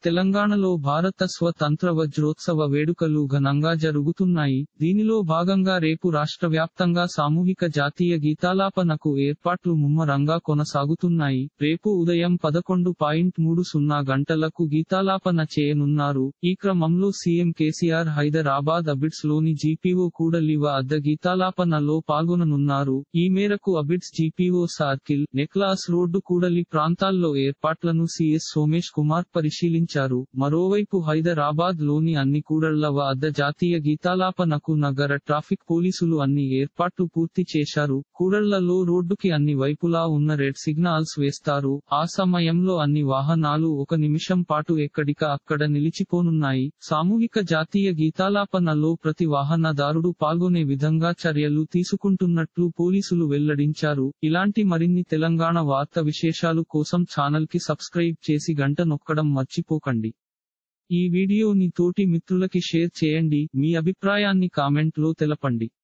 తెలంగాణలో భారత స్వతంత్ర వజ్రోత్సవ వేడుకలు ఘనంగా జరుగుతున్నాయి దీనిలో భాగంగా రేపు రాష్ట్ర వ్యాప్తంగా సామూహిక జాతీయ గీతాలాపనకు ఏర్పాట్లు ముమ్మరంగా కొనసాగుతున్నాయి రేపు ఉదయం పదకొండు పాయింట్ మూడు సున్నా గంటలకు గీతాలాపన చేయనున్నారు ఈ క్రమంలో సీఎం కేసీఆర్ హైదరాబాద్ అబిడ్స్ లోని జీపీఓ కూడలివ అద్ద గీతాలాపనలో పాల్గొననున్నారు ఈ మేరకు Abids GPO circle necklace road కూడలి ప్రాంతాల్లో ఏర్పాట్లను సీఎస్ సోమేష్ కుమార్ పరిశీలించారు మరోవైపు హైదరాబాద్ లోని అన్ని కూడళ్ల వద్ద జాతీయ గీతాలాపనకు నగర ట్రాఫిక్ పోలీసులు అన్ని ఏర్పాట్లు పూర్తి చేశారు కూడళ్లలో రోడ్డుకి అన్ని వైపులా ఉన్న రెడ్ సిగ్నల్స్ వేస్తారు ఆ సమయంలో అన్ని వాహనాలు ఒక నిమిషం పాటు ఎక్కడిక అక్కడ నిలిచిపోనున్నాయి సామూహిక జాతీయ గీతాలాపనలో ప్రతి వాహనదారుడు పాల్గొనే విధంగా చర్యలు తీసుకుంటున్నట్లు పోలీసులు వెల్లడించారు ఇలాంటి మరిన్ని తెలంగాణ వార్త విశేషాలు కోసం ఛానల్ కి సబ్స్క్రైబ్ చేసి గంట నొక్కడం మర్చిపోకండి ఈ వీడియోని తోటి మిత్రులకి షేర్ చేయండి మీ అభిప్రాయాన్ని కామెంట్ లో తెలపండి